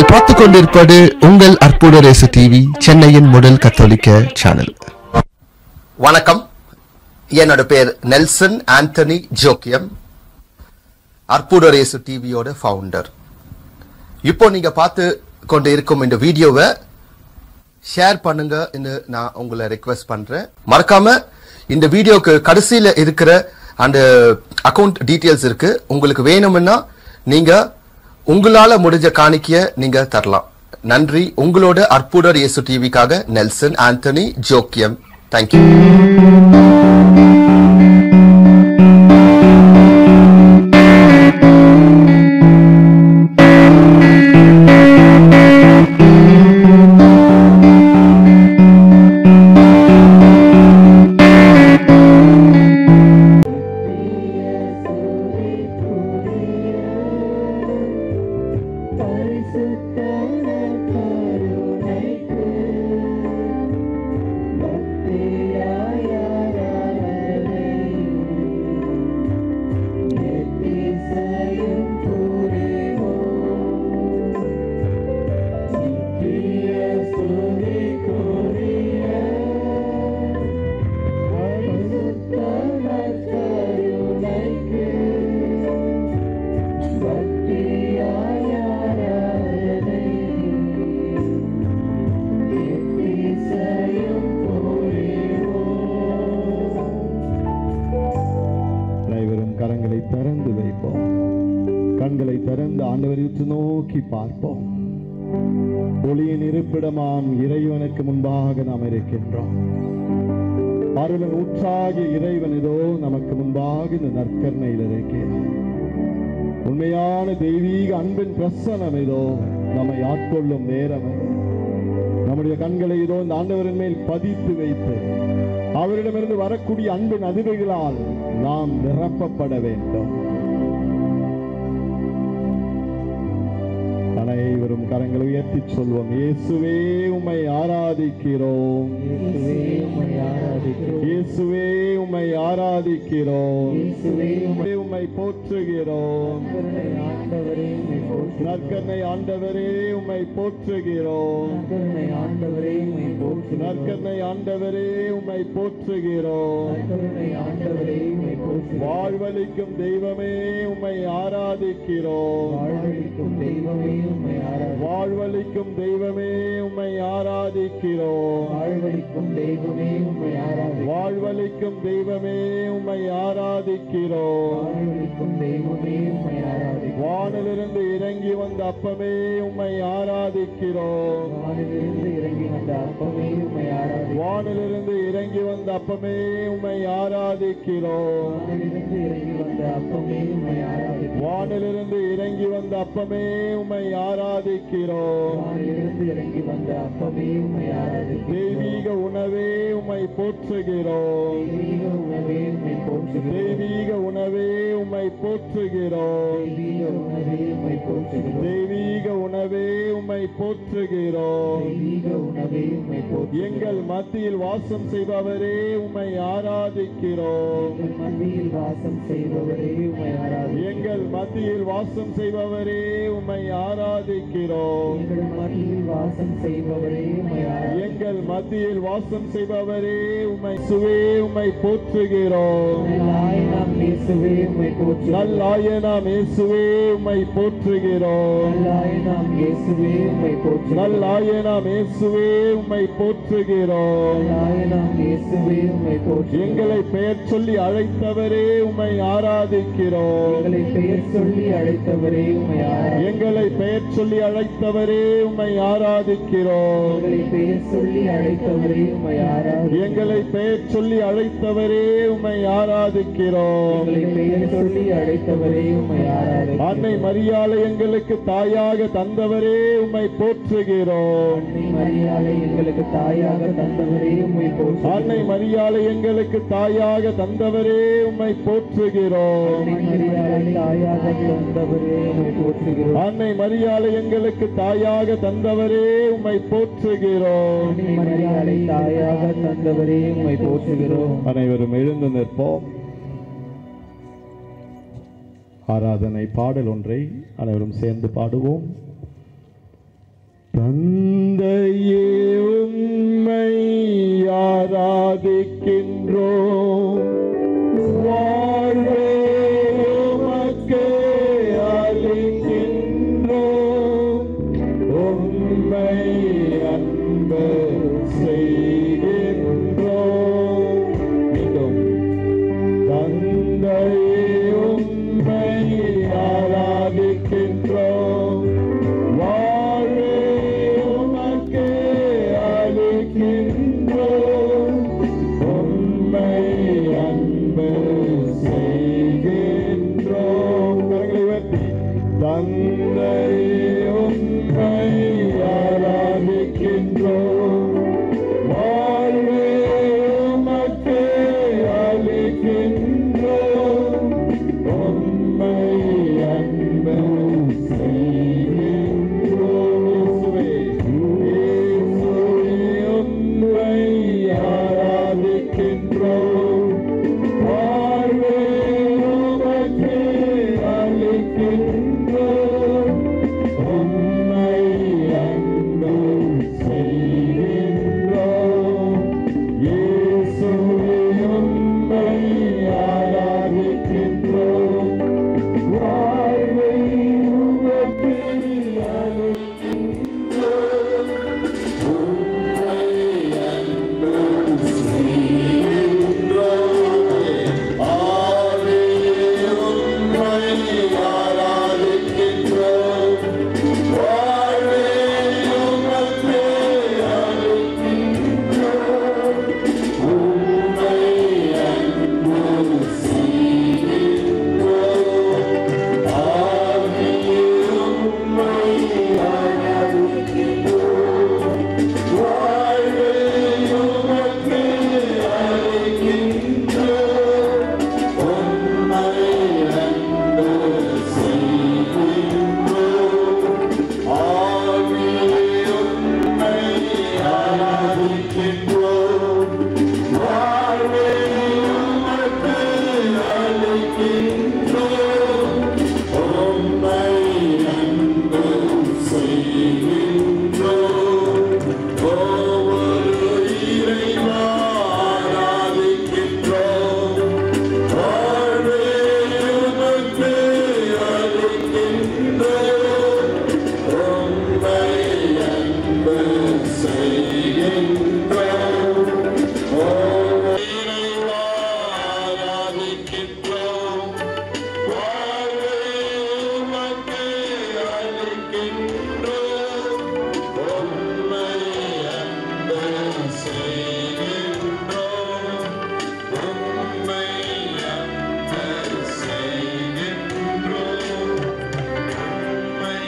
நீங்கள் பார்த்துக் கொண்டிருப்பது உங்கள் அற்புத ரேசு டிவி சென்னையின் முதல் கத்தோலிக்க சேனல் வணக்கம் என்னோட பேர் நெல்சன் ஆண்டனி ஜோக்கியம் அற்புதரேசு டிவியோட ஃபவுண்டர் இப்போ நீங்க பார்த்து கொண்டு இருக்கும் இந்த வீடியோவை ஷேர் பண்ணுங்கன்னு நான் உங்களை ரெக்வெஸ்ட் பண்றேன் மறக்காம இந்த வீடியோக்கு கடைசியில இருக்கிற அந்த அக்கவுண்ட் டீட்டெயில்ஸ் இருக்கு உங்களுக்கு வேணும்னா நீங்க உங்களால முடிஞ்ச காணிக்கைய நீங்க தரலாம் நன்றி உங்களோட அற்புதர் இயேசு டிவிக்காக நெல்சன் ஆண்டனி ஜோக்கியம் தேங்க்யூ அனைவரும் கரங்களை திறந்து வைப்போம் கண்களை திறந்து ஆண்டவரை உற்று நோக்கி பார்ப்போம் ஒளியின் இருப்பிடமாம் இறைவனுக்கு முன்பாக நாம் இருக்கின்றோம் அருளின் ஊற்றாகிய இறைவன் இதோ நமக்கு முன்பாக இந்த நற்கர்ணையில் இருக்கிறார் உண்மையான தெய்வீக அன்பின் பிரசனம் இதோ நம்மை ஆட்கொள்ளும் நேரம் இது. நம்முடைய கண்களை இதோ இந்த ஆண்டவரின் மேல் பதித்து வைத்து அவரிடமிருந்து வரக்கூடிய அன்பின் அதிர்வுகளால் நாம் நிரப்பப்பட வேண்டும் அனைவரும் கரங்களை உயர்த்தி சொல்வோம் இயேசுவே உம்மை ஆராதிக்கிறோம் இயேசுவே உம்மை ஆராதிக்கிறோம் இயேசுவே உம்மை போற்றுகிறோம் நற்கனை ஆண்டவரே உம்மை போற்றுகிறோம் நற்கனை ஆண்டவரே உம்மை போற்றுகிறோம் வாழ்வளிக்கும் தெய்வமே உம்மை ஆராதிக்கிறோம் வாழ்வளிக்கும் தெய்வமே உம்மை ஆராதிக்கிறோம் வாழ்வளிக்கும் தெய்வமே உம்மை ஆராதிக்கிறோம் வானிலிருந்து இறங்கி வந்த அப்பமே உம்மை ஆராதிக்கிறோம் வானிலிருந்து இறங்கி வந்த அப்பமே உம்மை ஆராதிக்கிறோம் வானிலிருந்து இறங்கி வந்த அப்பமே உம்மை ஆராதிக்கிறோம் தெய்வீக உணவே உம்மை போற்றுகிறோம் தெய்வீக உணவே உம்மை போற்றுகிறோம் தெய்வீக உணவே உம்மை போற்றுகிறோம் எங்கள் மத்தியில் வாசம் செய்பவரே உம்மை ஆராதிக்கிறோம் எங்கள் மத்தியில் வாசம் செய்பவரே உம்மை ஆராதிக்கிறோம் எங்கள் மத்தியில் வாசம் செய்பவரே உம்மை சுவே உம்மை போற்றுகிறோம் நல்லாயனாம் இயேசுவே உம்மை போற்றுகிறோம் நல்லாயனாம் இயேசுவே உம்மை போற்றுகிறோம் எங்களை பெயர் சொல்லி அழைத்தவரே உம்மை ஆராதிக்கிறோம் பெயர் சொல்லி அழைத்தவரே உம்மை ஆராதி- எங்களை பெயர் சொல்லி அழைத்தவரே உம்மை ஆராதிக்கிறோம் எங்களை பெயர் சொல்லி அழைத்தவரே உம்மை ஆராதி- எங்களை பெயர் சொல்லி அழைத்தவரே உம்மை ஆராதிக்கிறோம் எங்களை பெயர் சொல்லி அழைத்தவரே உம்மை ஆராதி- அன்னை மரியாதை எங்களுக்கு தாயாக தந்தவரே உம்மை போற்றுகிறோம் அன்னை மரியாதை எங்களுக்கு தாயாக தந்தவரே உம்மை போற்றுகிறோம். அன்னை மரியாதை எங்களுக்கு தாயாக தந்தவரே உம்மை போற்றுகிறோம் அன்னை மரியாதை தாயாக தந்தவரே உம்மை போற்றுகிறோம் அன்னை மரியாதை எங்களுக்கு தாயாக தந்தவரே உம்மை போற்றுகிறோம் அன்னை மரியாதை தாயாக தந்தவரே உம்மை போற்றுகிறோம் அனைவரும் எழுந்து நிற்போம் ஆராதனை பாடல் ஒன்றை அனைவரும் சேர்ந்து பாடுவோம் தந்தையே உம்மை ஆராதிக்கின்றோம் வாழ்வே உமக்கே அளிக்கின்றோம் உம்மை அன்பு செய்கின்றோம் மீண்டும் தந்தையே உம்மை ஆராதிக்கின்றோம் வாழ்வே உமக்கே அளிக்கின்றோம் உம்மை அன்பு செய்கின்றோம் கரங்களை உயர்த்தி தந்தையே உம்மை ஆராதிக்கின்றோம் வாழ்வே உமக்கே அளிக்கின்றோம் உம்மை அன்பு செய்கின்றோம் இயேசுவே இயேசுவே உம்மை ஆராதிக்கின்றோம் வாழ்வே உமக்கே அளிக்கின்றோம் உம்மை அன்பு செய்கின்றோம் இயேசுவே உம்மை ஆராதிக்கின்றோம் வாழ்வை உமக்கே அளிக்கின்றோம் உம்மை அன்பு செய்கின்றோம் ஆவே உம்மை ஆராதிக்கின்றோம் வாழ்வே உமக்கே அளிக்கின்றோம் உம்மை அன்பு செய்கின்றோம் ஆவே உம்மை ஆராதிக்கின்றோம் வாழ்வே உமக்கே அளிக்கின்றோம் உம்மை அன்பு செய்கின்றோம் ஆவே உம்மை ஆராதிக்கின்றோம் வாழ்வே உமக்கே அளிக்கின்றோம் உம்மை அன்பு செய்கின்றோம் ஒவ்வொரு இறைவா ஆராதிக்கின்றோம் வாழ்வே உமக்கே அளிக்கின்றோம் உம்மை அன்பு செய்கின்றோம் ஒவ்வொரு இறைவா ஆராதிக்கின்றோம் வாழ்வே உமக்கே அளிக்கின்றோம் உம்மை அன்பு செய்கின்றோம் உம்மை அன்பு செய்கின்றோம் உம்மை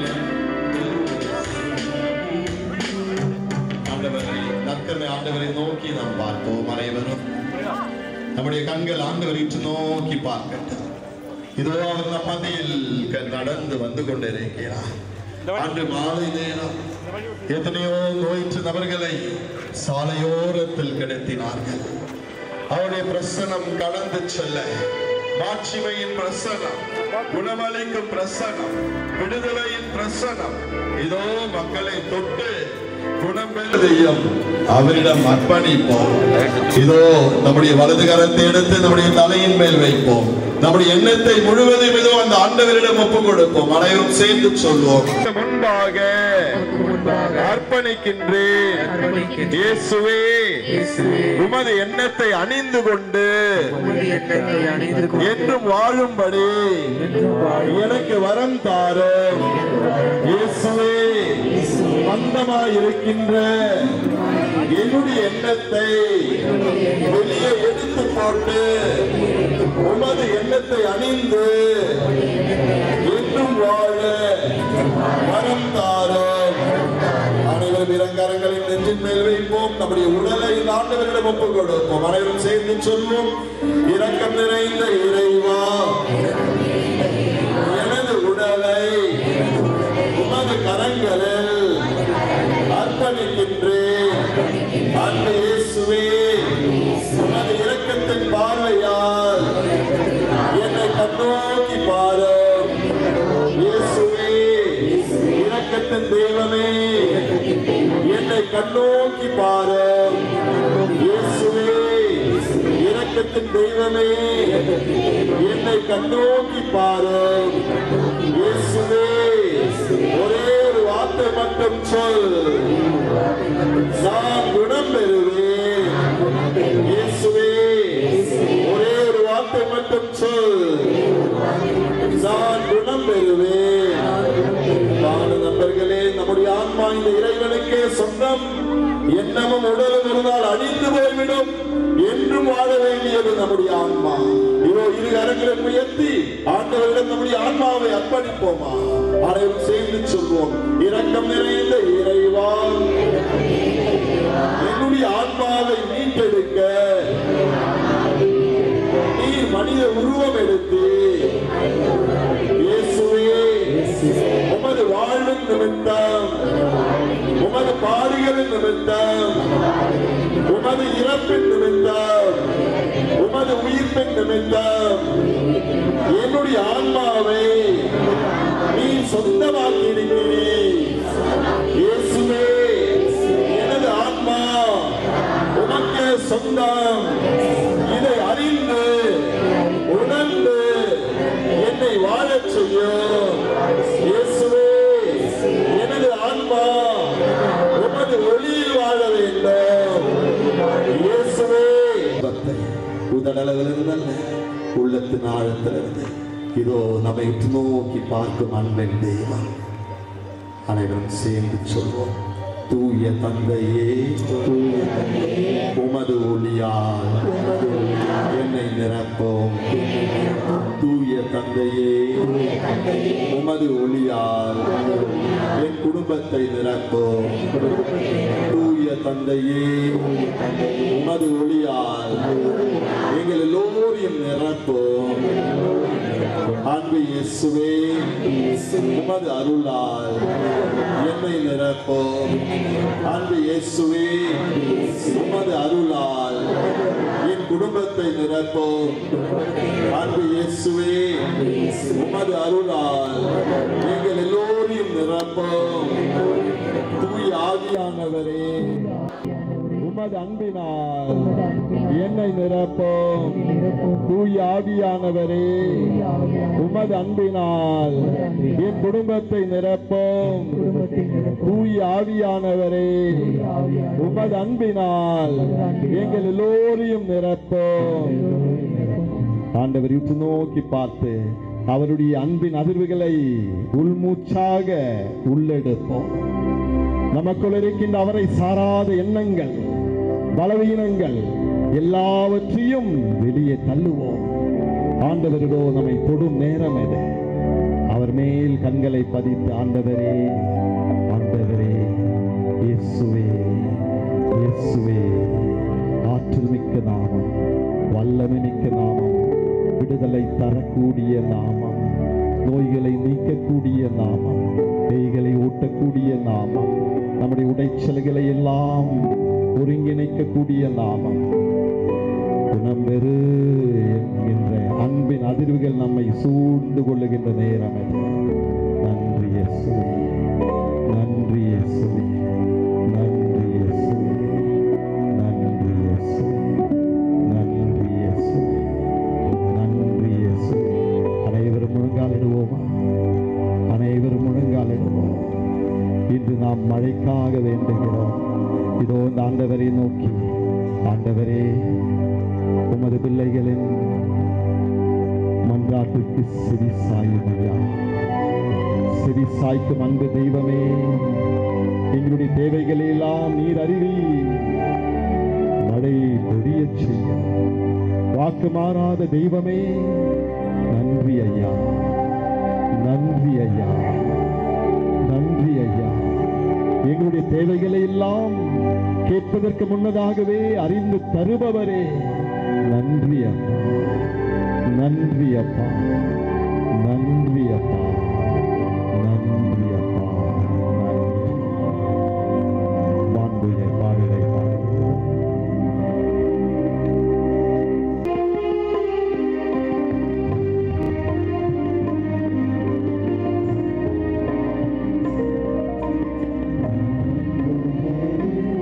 ஆண்டவரை நற்கரை ஆண்டவரை நோக்கி நாம் பார்ப்போம் அனைவரும் நம்முடைய கண்கள் ஆண்டவரை உற்று நோக்கி பார்க்கட்டும் இதோ அவர் நம் மத்தியில் க- நடந்து வந்து கொண்டிருக்கிறார் அன்று மாலை நேரம் எத்தனையோ நோயிற்று நபர்களை சாலையோரத்தில் கிடத்தினார்கள் அவருடைய பிரசனம் கடந்து செல்ல மாட்சிமையின் பிரசனம் குணமளிக்கும் பிரசனம் விடுதலையின் பிரசனம் இதோ மக்களை தொட்டு குணம் பெறுதையும் அவரிடம் அர்ப்பணிப்போம் இதோ நம்முடைய வலது கரத்தை எடுத்து நம்முடைய தலையின் மேல் வைப்போம் நம்முடைய எண்ணத்தை முழுவதும் இதோ அந்த ஆண்டவரிடம் ஒப்பு கொடுப்போம் அனைவரும் சேர்ந்து சொல்வோம் முன்பாக அர்ப்பணிக்கின்றேன் இயேசுவே உமது எண்ணத்தை அணிந்து கொண்டு என்றும் வாழும்படி எனக்கு வரம் தாரும் இயேசுவே மந்தமாய் இருக்கின்ற என்னுடைய எண்ணத்தை வெளியே எடுத்து போட்டு உமது எண்ணத்தை அணிந்து என்றும் வாழ வரம் தாரும் அனைவரும் இரங்கரங்களின் நெஞ்சின் மேல் வைப்போம் நம்முடைய உடலை இந்த ஆண்டவரிடம் ஒப்புக் கொடுப்போம் அனைவரும் சேர்ந்து சொல்வோம் இரக்கம் நிறைந்த இறைவா எனது உடலை உமது கரங்களில் அர்ப்பணிக்கின்றேன் அன்பு இயேசுவே உமது இரக்கத்தின் பார்வையால் என்னை கண்ணோக்கி பாரும் இயேசுவே இரக்கத்தின் தெய்வமே கண்ணோக்கி பாரு இயேசுவே இரக்கத்தின் தெய்வமே என்னை கண்ணோக்கி பாரு இயேசுவே ஒரே ஒரு வார்த்தை மட்டும் சொல் நான் குணம் பெறுவேன் இயேசுவே ஒரே ஒரு வார்த்தை மட்டும் சொல் நான் குணம் பெறுவேன் வான நண்பர்களே நம்முடைய ஆன்மா இந்த இறைவனுக்கே சொந்தம் எண்ணமும் உடலும் ஒரு நாள் அழிந்து போய்விடும் என்றும் வாழ வேண்டியது நம்முடைய ஆன்மா இதோ இரு கரங்களை உயர்த்தி ஆண்டவரிடம் நம்முடைய ஆன்மாவை அர்ப்பணிப்போமா அனைவரும் சேர்ந்து சொல்வோம் இரக்கம் நிறைந்த இறைவா என்னுடைய ஆன்மாவை மீட்டெடுக்க நீர் மனித உருவம் எடுத்து இயேசுவே உமது வாழ்வின் நிமித்தம் உமது பாடுகளின் நிமித்தம் உமது இறப்பின் நிமித்தம் உமது உயிர்ப்பின் நிமித்தம் என்னுடைய ஆன்மாவை நீ சொந்தமாக்கி இருக்கிறீர் இயேசுவே எனது ஆன்மா உமக்கு சொந்தம் இதை அறிந்து உணர்ந்து என்னை வாழச் செய்யும் இயேசுவே எனது ஆன்மா உமது ஒளியில் வாழ வேண்டும் இயேசுவே உதடளவிலிருந்து அல்ல உள்ளத்தின் ஆழத்திலிருந்து இதோ நம்மை உற்று நோக்கி பார்க்கும் அன்பின் தெய்வம் அனைவரும் சேர்ந்து சொல்வோம் தூய தந்தையே தூய உமது ஒளியால் என்னை நிரப்போம் தூய தந்தையே உமது ஒளியால் என் குடும்பத்தை நிரப்போம் தூய தந்தையே உமது ஒளியால் எங்கள் எல்லோரையும் நிரப்போம் அன்பு இயேசுவே உமது அருளால் என்னை நிரப்போம் அன்பு இயேசுவே உமது அருளால் என் குடும்பத்தை நிரப்போம் அன்பு இயேசுவே உமது அருளால் எங்கள் எல்லோரையும் நிரப்போம் தூய் ஆவியானவரே உமது அன்பினால் என்னை நிரப்போம் தூய் ஆவியானவரே உமது அன்பினால் என் குடும்பத்தை நிரப்போம் தூய் ஆவியானவரே உமது அன்பினால் எங்கள் எல்லோரையும் நிரப்போம் ஆண்டவர் உற்று நோக்கி பார்த்து அவருடைய அன்பின் அதிர்வுகளை உள்மூச்சாக உள்ளெடுப்போம் நமக்குள் இருக்கின்ற அவரை சாராத எண்ணங்கள் பலவீனங்கள் எல்லாவற்றையும் வெளியே தள்ளுவோம் ஆண்டவரிடோ நம்மை தொடும் நேரம் இது அவர் மேல் கண்களை பதித்து ஆண்டவரே ஆண்டவரே இயேசுவே இயேசுவே ஆற்றல் மிக்க நாமம் வல்லமை மிக்க நாமம் விடுதலை தரக்கூடிய நாமம் நோய்களை நீக்கக்கூடிய நாமம் பேய்களை ஓட்டக்கூடிய நாமம் நம்முடைய உடைச்சல்களை எல்லாம் ஒருங்கிணைக்கக்கூடிய நாமம் குணம்பெறு என்கின்ற அன்பின் அதிர்வுகள் நம்மை சூழ்ந்து கொள்ளுகின்ற நேரம் இது நன்றி இயேசுவே நன்றி இயேசுவே நன்றி இயேசுவே நன்றி இயேசுவே நன்றி இயேசுவே நன்றி இயேசுவே அனைவரும் முழங்காலிடுவோமா அனைவரும் முழங்காலிடுவோம் இன்று நாம் மழைக்காக வேண்டுகிறோம் இதோ இந்த ஆண்டவரை நோக்கி ஆண்டவரே உமது பிள்ளைகளின் மன்றாட்டுக்கு செவி சாயும் ஐயா செவி சாய்க்கும் அன்பு தெய்வமே எங்களுடைய தேவைகளை எல்லாம் நீர் அறிவி மழை பொழியச் செய்யும் வாக்கு மாறாத தெய்வமே நன்றி ஐயா நன்றி ஐயா நன்றி ஐயா எங்களுடைய தேவைகளை எல்லாம் கேட்பதற்கு முன்னதாகவே அறிந்து தருபவரே நன்றி அப்பா நன்றி அப்பா நன்றி அப்பா நன்றி அப்பா நன்றி மாண்புய பாடலை பாடுகிறோம் ஆ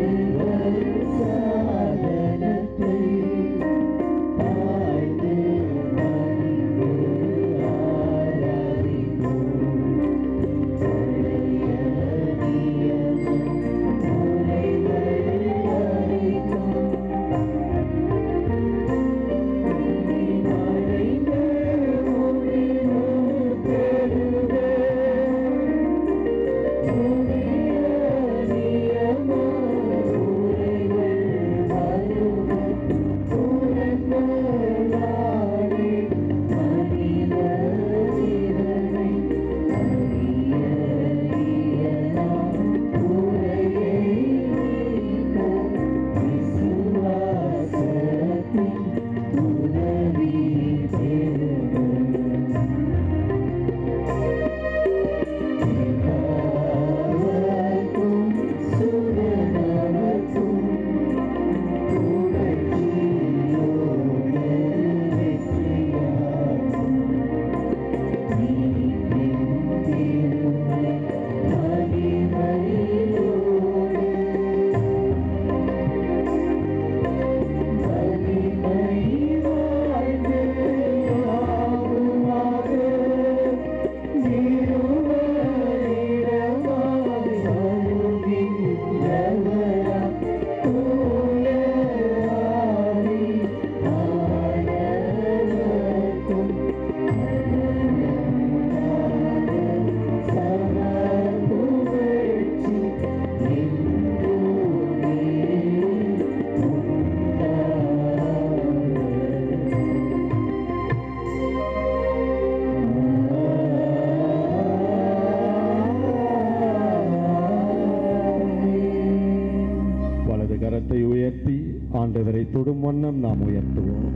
வலது கரத்தை உயர்த்தி ஆண்டவரை தொடும் வண்ணம் நாம் உயர்த்துவோம்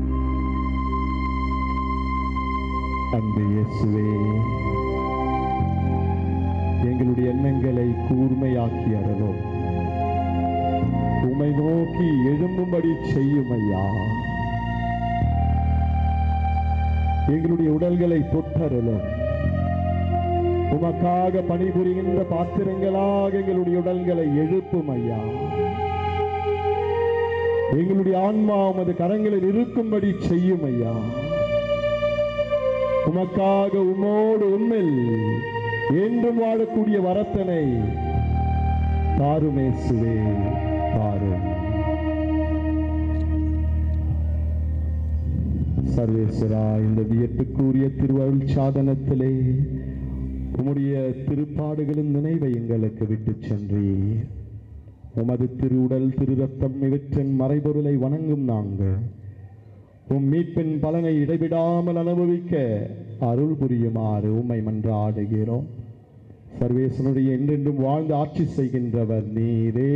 அன்பு இயேசுவே எங்களுடைய எண்ணங்களை கூர்மையாக்கி அருளும் உமை நோக்கி எழும்பும்படி செய்யும் ஐயா எங்களுடைய உடல்களை தொட்டருளும் உமக்காக பணிபுரிகின்ற பாத்திரங்களாக எங்களுடைய உடல்களை எழுப்பும் ஐயா எங்களுடைய ஆன்மா உமது கரங்களில் இருக்கும்படி செய்யும் ஐயா உமக்காக உம்மோடு உண்மையில் என்றும் வாழக்கூடிய வரத்தனை தாருமேசுவே தாரும் சர்வேஸ்வரா இந்த வியப்புக்குரிய திருவருள் சாதனத்திலே உம்முடைய திருப்பாடுகளின் நினைவை எங்களுக்கு விட்டு சென்றீர் உமது திருவுடல் திரு ரத்தம் இவற்றின் மறைபொருளை வணங்கும் நாங்கள் உம் மீட்பின் பலனை இடைவிடாமல் அனுபவிக்க அருள் புரியுமாறு உம்மை மன்றாடுகிறோம் சர்வேசனுடைய என்றென்றும் வாழ்ந்து ஆட்சி செய்கின்றவர் நீரே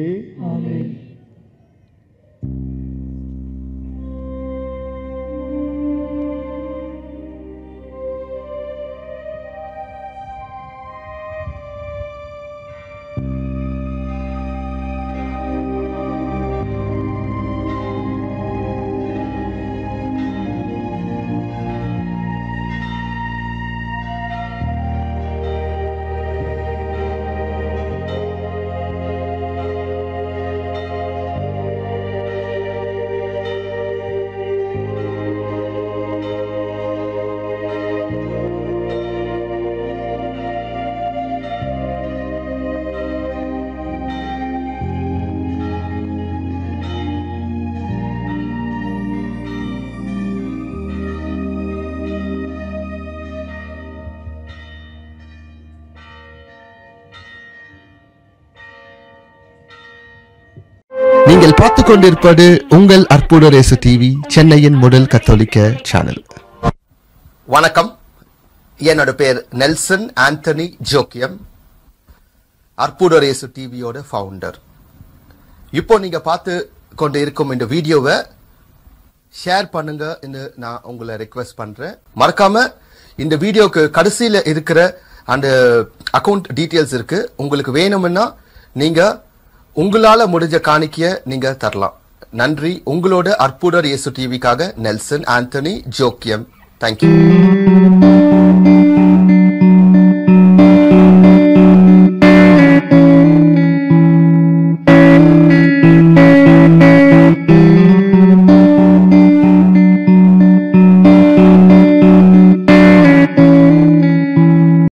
நீங்கள் பார்த்துக் கொண்டிருப்பது உங்கள் அற்புத ரேசு டிவி சென்னையின் முதல் கத்தோலிக்க சேனல் வணக்கம் என்னோட பேர் நெல்சன் ஆண்டனி ஜோக்கியம் அற்புதரேசு டிவியோட ஃபவுண்டர் இப்போ நீங்க பார்த்து கொண்டு இருக்கும் இந்த வீடியோவை ஷேர் பண்ணுங்க நான் உங்களை ரெக்வெஸ்ட் பண்றேன் மறக்காம இந்த வீடியோக்கு கடைசியில இருக்கிற அந்த அக்கவுண்ட் டீட்டெயில்ஸ் இருக்கு உங்களுக்கு வேணும்னா நீங்க உங்களால முடிஞ்ச காணிக்கைய நீங்க தரலாம் நன்றி உங்களோட அற்புதர் இயேசு டிவிக்காக நெல்சன் ஆண்டனி ஜோக்கியம் தேங்க்யூ